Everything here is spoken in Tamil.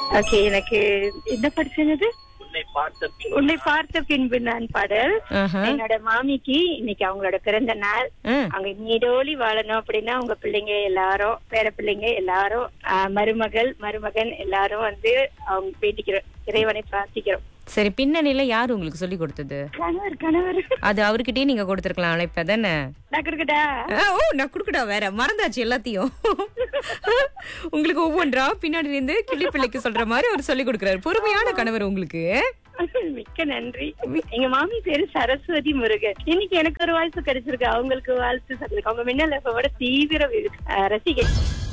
ஓகே எனக்கு என்ன படிச்சது உன்னை பார்த்த பின் உன்னை பார்த்த பின்பு நான் பாடல் ஆஹா. என்னோட மாமிக்கு இன்னைக்கு அவங்களோட பிறந்த நாள் ஆ. அவங்க நீடோழி வாழணும் அப்படின்னா உங்க பிள்ளைங்க எல்லாரும் பேர பிள்ளைங்க எல்லாரும் ஆ, மருமகள் மருமகன் எல்லாரும் வந்து அவங்க வேண்டிக்கிறோம் இறைவனை பிரார்த்திக்கிறோம் சரி பின்னணியில யார் உங்களுக்கு சொல்லி கொடுத்தது கணவர் கணவர் அது அவர்கிட்டயே நீங்க கொடுத்துருக்கலாம் அழைப்ப தானே நான் கொடுக்கட்டா ஆ, ஓ நான் குடுக்கடா வேற மறந்தாச்சு எல்லாத்தையும் உங்களுக்கு ஒவ்வொன்றா பின்னாடி இருந்து கிள்ளி பிள்ளைக்கு சொல்ற மாதிரி அவர் சொல்லி கொடுக்குறாரு பொறுமையான கணவர் உங்களுக்கு மிக்க நன்றி எங்க மாமி பேரு சரஸ்வதி முருகன் இன்னைக்கு எனக்கு ஒரு வாழ்த்து கிடைச்சிருக்கு அவங்களுக்கு வாழ்த்து சொல்லிருக்கு அவங்க மின்னல் விட தீவிர வி- ஆ, ரசிகை